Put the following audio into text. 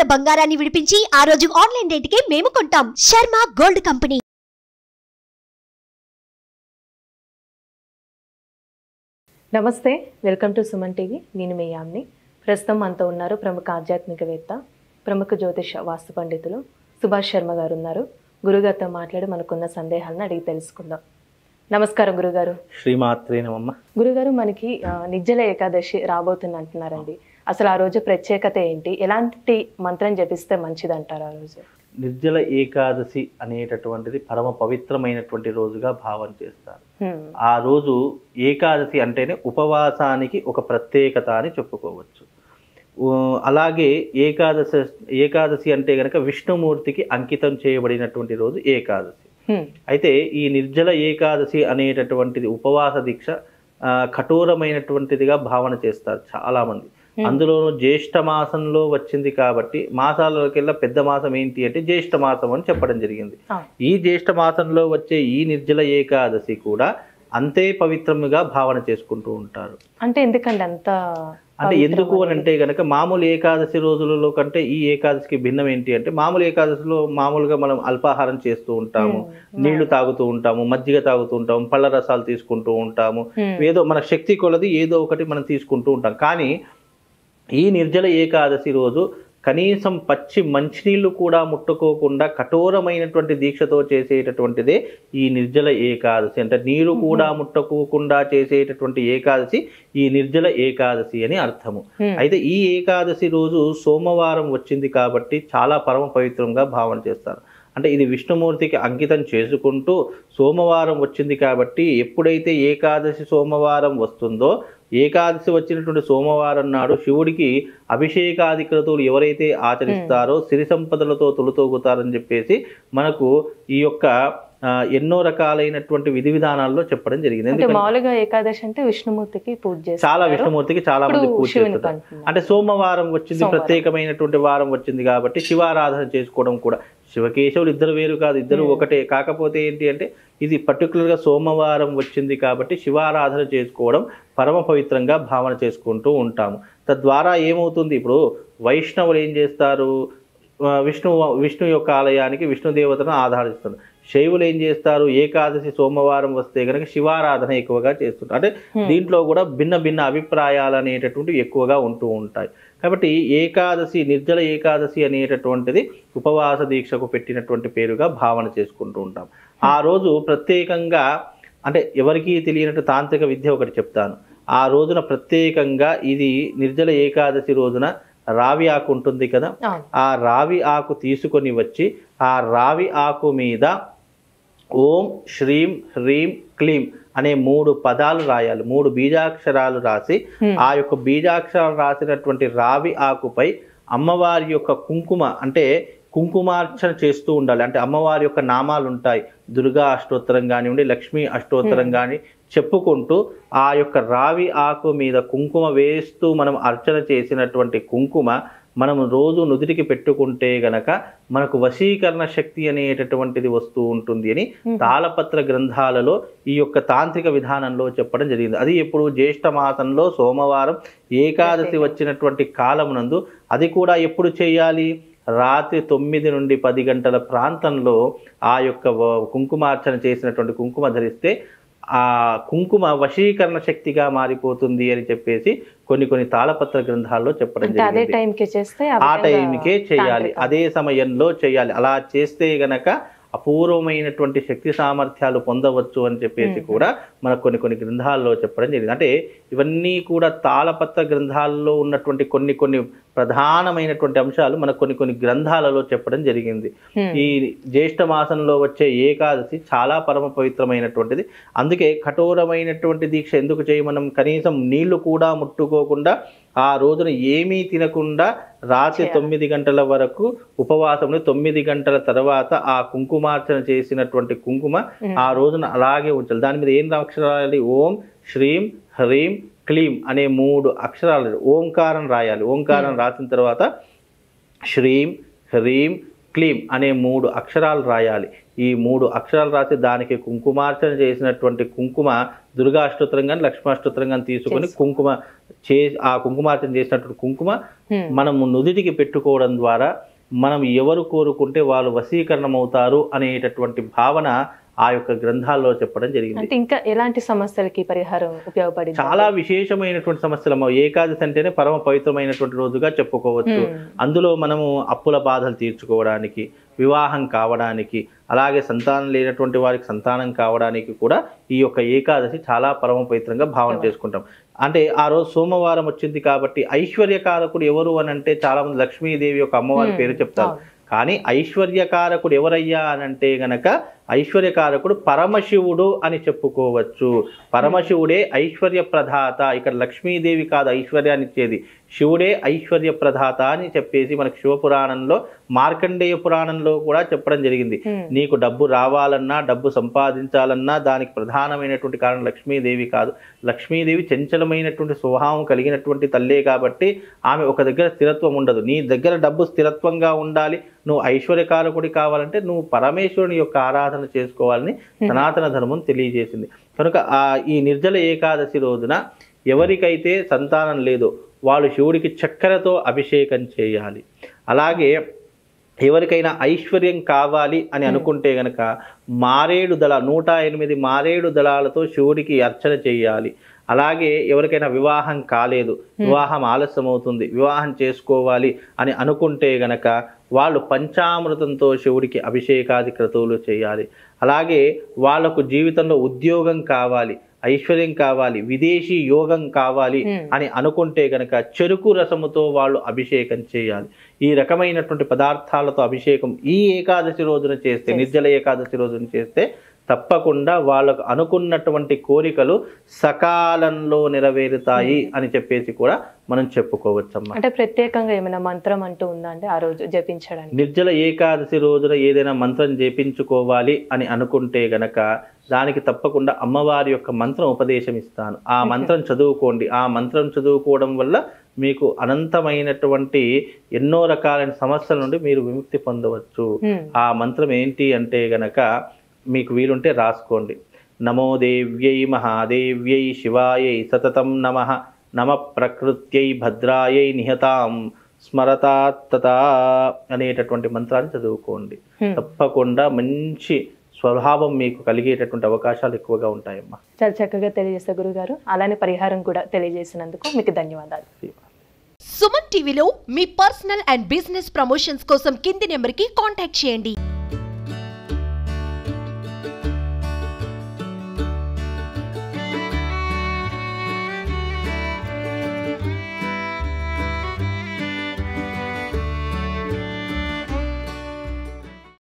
ఉన్న బంగారాన్ని విడిపించి ఆ రోజు ఆన్లైన్ రేటుకే మేము కొంటాం శర్మ గోల్డ్ కంపెనీ నమస్తే వెల్కమ్ టు సుమన్ టీవీ నేను మీ యామ్ని ప్రస్తుతం మనతో ఉన్నారు ప్రముఖ ఆధ్యాత్మికవేత్త ప్రముఖ జ్యోతిష వాస్తు పండితులు సుభాష్ శర్మ గారు ఉన్నారు గురుగారితో మాట్లాడి మనకున్న సందేహాలను అడిగి తెలుసుకుందాం నమస్కారం గురుగారు శ్రీమాత్రే నమమ్మ గురుగారు మనకి ఆ, నిర్జల ఏకాదశి రాబోతుంది అంటున్నారండి అసలు ఆ రోజు ప్రత్యేకత ఏంటి ఎలాంటి మంత్రం జపిస్తే మంచిది అంటారు ఆ రోజు నిర్జల ఏకాదశి అనేటటువంటిది పరమ పవిత్రమైనటువంటి రోజుగా భావన చేస్తారు హ్మ్. ఆ రోజు ఏకాదశి అంటేనే ఉపవాసానికి ఒక ప్రత్యేకత అని చెప్పుకోవచ్చు ఊ, అలాగే ఏకాదశి ఏకాదశి అంటే గనక విష్ణుమూర్తికి అంకితం చేయబడినటువంటి రోజు ఏకాదశి హ్మ్. అయితే ఈ నిర్జల ఏకాదశి అనేటటువంటిది ఉపవాస దీక్ష ఆ, కఠోరమైనటువంటిదిగా భావన చేస్తారు చాలామంది అందులోనూ జ్యేష్ఠ మాసంలో వచ్చింది కాబట్టి మాసాలకెల్లా పెద్ద మాసం ఏంటి అంటే జ్యేష్ఠ మాసం అని చెప్పడం జరిగింది ఆ. ఈ జ్యేష్ఠ మాసంలో వచ్చే ఈ నిర్జల ఏకాదశి కూడా అంతే పవిత్రముగా భావన చేసుకుంటూ ఉంటారు అంటే ఎందుకండి అంత అంటే ఎందుకు అని అంటే గనక మామూలు ఏకాదశి రోజులలో కంటే ఈ ఏకాదశికి భిన్నం ఏంటి అంటే మామూలు ఏకాదశిలో మామూలుగా మనం అల్పాహారం చేస్తూ ఉంటాము నీళ్లు తాగుతూ ఉంటాము మజ్జిగ తాగుతూ ఉంటాము పళ్ళ రసాలు తీసుకుంటూ ఉంటాము హ్మ్. ఏదో మన శక్తి కొలది ఏదో ఒకటి మనం తీసుకుంటూ ఉంటాం కానీ ఈ నిర్జల ఏకాదశి రోజు కనీసం పచ్చి మంచినీళ్లు కూడా ముట్టుకోకుండా కఠోరమైనటువంటి దీక్షతో చేసేటటువంటిదే ఈ నిర్జల ఏకాదశి అంటే నీరు కూడా ముట్టుకోకుండా చేసేటటువంటి ఏకాదశి ఈ నిర్జల ఏకాదశి అని అర్థము హ్మ్. అయితే ఈ ఏకాదశి రోజు సోమవారం వచ్చింది కాబట్టి చాలా పరమ పవిత్రంగా భావన చేస్తారు అంటే ఇది విష్ణుమూర్తికి అంకితం చేసుకుంటూ సోమవారం వచ్చింది కాబట్టి ఎప్పుడైతే ఏకాదశి సోమవారం వస్తుందో ఏకాదశి వచ్చినటువంటి సోమవారం నాడు శివుడికి అభిషేకాది క్రతువులు ఎవరైతే ఆచరిస్తారో సిరి సంపదలతో తొలుతోగుతారని చెప్పేసి మనకు ఈ యొక్క ఆ, ఎన్నో రకాలైనటువంటి విధి విధానాల్లో చెప్పడం జరిగింది అంటే ఎందుకంటే మామూలుగా ఏకాదశి అంటే విష్ణుమూర్తికి పూజ చేస్తారు చాలా విష్ణుమూర్తికి చాలా మంది ఇప్పుడు పూజ శివునికి చేస్తారు అంటున్నాం. అంటే సోమవారం వచ్చింది సోమవారం. ప్రత్యేకమైనటువంటి వారం వచ్చింది కాబట్టి శివారాధన చేసుకోవడం కూడా శివకేశవులు ఇద్దరు వేరు కాదు ఇద్దరు ఒకటే కాకపోతే ఏంటి అంటే ఇది పర్టికులర్గా సోమవారం వచ్చింది కాబట్టి శివారాధన చేసుకోవడం పరమ పవిత్రంగా భావన చేసుకుంటూ ఉంటాము తద్వారా ఏమవుతుంది ఇప్పుడు వైష్ణవులు ఏం చేస్తారు ఆ, విష్ణు విష్ణు యొక్క ఆలయానికి విష్ణు దేవతను ఆధారిస్తారు శైవులు ఏం చేస్తారు ఏకాదశి సోమవారం వస్తే కనుక శివారాధన ఎక్కువగా చేస్తుంటారు అంటే దీంట్లో కూడా భిన్న భిన్న అభిప్రాయాలు అనేటటువంటివి ఎక్కువగా ఉంటూ ఉంటాయి కాబట్టి ఏకాదశి నిర్జల ఏకాదశి అనేటటువంటిది ఉపవాస దీక్షకు పెట్టినటువంటి పేరుగా భావన చేసుకుంటూ ఉంటాం ఆ రోజు ప్రత్యేకంగా అంటే ఎవరికీ తెలియనట్టు తాంత్రిక విద్య ఒకటి చెప్తాను ఆ రోజున ప్రత్యేకంగా ఇది నిర్జల ఏకాదశి రోజున రావి ఆకు ఉంటుంది కదా అవును. ఆ రావి ఆకు తీసుకొని వచ్చి ఆ రావి ఆకు మీద ఓం శ్రీం హ్రీం క్లీం అనే మూడు పదాలు రాయాలి మూడు బీజాక్షరాలు రాసి ఆ యొక్క బీజాక్షరాలు రాసినటువంటి రావి ఆకుపై అమ్మవారి యొక్క కుంకుమ అంటే కుంకుమార్చన చేస్తూ ఉండాలి అంటే అమ్మవారి యొక్క నామాలు ఉంటాయి దుర్గా అష్టోత్తరం కానివ్వండి లక్ష్మీ అష్టోత్తరం కానీ చెప్పుకుంటూ ఆ యొక్క రావి ఆకు మీద కుంకుమ వేస్తూ మనం అర్చన చేసినటువంటి కుంకుమ మనం రోజు నుదిటికి పెట్టుకుంటే గనక మనకు వశీకరణ శక్తి అనేటటువంటిది వస్తూ ఉంటుంది అని తాళపత్ర గ్రంథాలలో ఈ యొక్క తాంత్రిక విధానంలో చెప్పడం జరిగింది అది ఎప్పుడు జ్యేష్ఠ మాసంలో సోమవారం ఏకాదశి వచ్చినటువంటి కాలమునందు అది కూడా ఎప్పుడు చేయాలి రాత్రి తొమ్మిది నుండి పది గంటల ప్రాంతంలో ఆ యొక్క వ- కుంకుమార్చన చేసినటువంటి కుంకుమ ధరిస్తే ఆ కుంకుమ వశీకరణ శక్తిగా మారిపోతుంది అని చెప్పేసి కొన్ని కొన్ని తాళపత్ర గ్రంథాల్లో చెప్పడం అంటే అదే జరిగింది టైంకి చేస్తే ఆ ఆ విధంగా టైంకే చేయాలి తాంత్రిక. అదే సమయంలో చేయాలి అలా చేస్తే గనక అపూర్వమైనటువంటి శక్తి సామర్థ్యాలు పొందవచ్చు అని చెప్పేసి కూడా మనకు కొన్ని కొన్ని గ్రంథాల్లో చెప్పడం జరిగింది అంటే ఇవన్నీ కూడా తాళపత్ర గ్రంథాల్లో ఉన్నటువంటి కొన్ని కొన్ని ప్రధానమైనటువంటి అంశాలు మనకు కొన్ని కొన్ని గ్రంథాలలో చెప్పడం జరిగింది Hmm. ఈ జ్యేష్ఠ మాసంలో వచ్చే ఏకాదశి చాలా పరమ పవిత్రమైనటువంటిది అందుకే కఠోరమైనటువంటి దీక్ష ఎందుకు చేయమనం కనీసం నీళ్లు కూడా ముట్టుకోకుండా ఆ రోజున ఏమీ తినకుండా రాత్రి తొమ్మిది గంటల వరకు ఉపవాసంలో తొమ్మిది గంటల తర్వాత ఆ కుంకుమార్చన చేసినటువంటి కుంకుమ ఆ రోజున అలాగే ఉంచాలి దాని మీద ఏం అక్షరాలు ఓం శ్రీం హ్రీం క్లీం అనే మూడు అక్షరాలు ఓంకారం రాయాలి ఓంకారం రాసిన తర్వాత శ్రీం హ్రీం క్లీం అనే మూడు అక్షరాలు రాయాలి ఈ మూడు అక్షరాలు రాసి దానికి కుంకుమార్చన చేసినటువంటి కుంకుమ దుర్గాష్టోత్తరం కానీ లక్ష్మాష్టోత్తరం కానీ తీసుకొని కుంకుమ చే ఆ కుంకుమార్చన చేసినటువంటి కుంకుమ హ్మ్. మనము నుదిటికి పెట్టుకోవడం ద్వారా మనం ఎవరు కోరుకుంటే వాళ్ళు వశీకరణం అవుతారు అనేటటువంటి భావన ఆ యొక్క గ్రంథాల్లో చెప్పడం జరిగింది అంటే ఇంకా ఎలాంటి సమస్యలకి పరిహారం ఉపయోగపడింది చాలా విశేషమైనటువంటి సమస్యలు అమ్మ. ఏకాదశి అంటేనే పరమ పవిత్రమైనటువంటి రోజుగా చెప్పుకోవచ్చు హ్మ్. అందులో మనము అప్పుల బాధలు తీర్చుకోవడానికి వివాహం కావడానికి అలాగే సంతానం లేనటువంటి వారికి సంతానం కావడానికి కూడా ఈ యొక్క ఏకాదశి చాలా పరమ పవిత్రంగా భావన చేసుకుంటాం అంటే ఆ రోజు సోమవారం వచ్చింది కాబట్టి ఐశ్వర్యకారకుడు ఎవరు అని అంటే చాలా మంది లక్ష్మీదేవి యొక్క అమ్మవారి హ్మ్. పేరు చెప్తారు అవును. కానీ ఐశ్వర్యకారకుడు ఎవరయ్యా అని అంటే గనక ఐశ్వర్యకారకుడు పరమశివుడు అని చెప్పుకోవచ్చు పరమశివుడే ఐశ్వర్య ప్రదాత ఇక్కడ లక్ష్మీదేవి కాదు ఐశ్వర్యాన్ని ఇచ్చేది శివుడే ఐశ్వర్య ప్రదాత అని చెప్పేసి మనకు శివపురాణంలో మార్కండేయ పురాణంలో కూడా చెప్పడం జరిగింది హ్మ్. నీకు డబ్బు రావాలన్నా డబ్బు సంపాదించాలన్నా దానికి ప్రధానమైనటువంటి కారణం లక్ష్మీదేవి కాదు లక్ష్మీదేవి చంచలమైనటువంటి స్వభావం కలిగినటువంటి తల్లే కాబట్టి ఆమె ఒక దగ్గర స్థిరత్వం ఉండదు నీ దగ్గర డబ్బు స్థిరత్వంగా ఉండాలి నువ్వు ఐశ్వర్యకారకుడి కావాలంటే నువ్వు పరమేశ్వరుని యొక్క ఆరాధన చేసుకోవాలని సనాతన ధర్మం తెలియజేసింది కనుక ఆ ఈ నిర్జల ఏకాదశి రోజున ఎవరికైతే సంతానం లేదో వాళ్ళు శివుడికి చక్కెరతో అభిషేకం చేయాలి అలాగే ఎవరికైనా ఐశ్వర్యం కావాలి అని అనుకుంటే గనక మారేడు దళ నూట ఎనిమిది మారేడు దళాలతో శివుడికి అర్చన చేయాలి అలాగే ఎవరికైనా వివాహం కాలేదు వివాహం ఆలస్యం అవుతుంది వివాహం చేసుకోవాలి అని అనుకుంటే గనక వాళ్ళు పంచామృతంతో శివుడికి అభిషేకాది క్రతువులు చేయాలి అలాగే వాళ్ళకు జీవితంలో ఉద్యోగం కావాలి ఐశ్వర్యం కావాలి విదేశీ యోగం కావాలి Hmm. అని అనుకుంటే గనక చెరుకు రసముతో వాళ్ళు అభిషేకం చేయాలి ఈ రకమైనటువంటి పదార్థాలతో అభిషేకం ఈ ఏకాదశి రోజున చేస్తే నిర్జల ఏకాదశి రోజున చేస్తే తప్పకుండా వాళ్ళకు అనుకున్నటువంటి కోరికలు సకాలంలో నెరవేరుతాయి అని చెప్పేసి కూడా మనం చెప్పుకోవచ్చమ్మా అంటే ప్రత్యేకంగా ఏమైనా మంత్రం అంటూ ఉందా అంటే ఆ రోజు జపించడానికి నిర్జల ఏకాదశి రోజున ఏదైనా మంత్రం చేపించుకోవాలి అని అనుకుంటే గనక దానికి తప్పకుండా అమ్మవారి యొక్క మంత్రం ఉపదేశం ఇస్తాను ఆ మంత్రం చదువుకోండి ఆ మంత్రం చదువుకోవడం వల్ల మీకు అనంతమైనటువంటి ఎన్నో రకాలైన సమస్యల నుండి మీరు విముక్తి పొందవచ్చు హ్మ్. ఆ మంత్రం ఏంటి అంటే గనక మీకు వీలుంటే రాసుకోండి నమో దేవ్యై మహాదేవ్యై శివాయై సతతం నమ నమ ప్రకృత్యై భద్రాయై నిహతాం స్మరతాత్తత అనేటటువంటి మంత్రాన్ని చదువుకోండి హ్మ్. తప్పకుండా మంచి స్వభావం మీకు కలిగేటటువంటి అవకాశాలు ఎక్కువగా ఉంటాయమ్మా చాలా చక్కగా తెలియజేస్తారు గురుగారు అలానే పరిహారం కూడా తెలియజేసినందుకు మీకు ధన్యవాదాలు సుమన్ టీవీలో మీ పర్సనల్ అండ్ బిజినెస్ ప్రమోషన్స్ కోసం కింది నెంబర్కి కాంటాక్ట్ చేయండి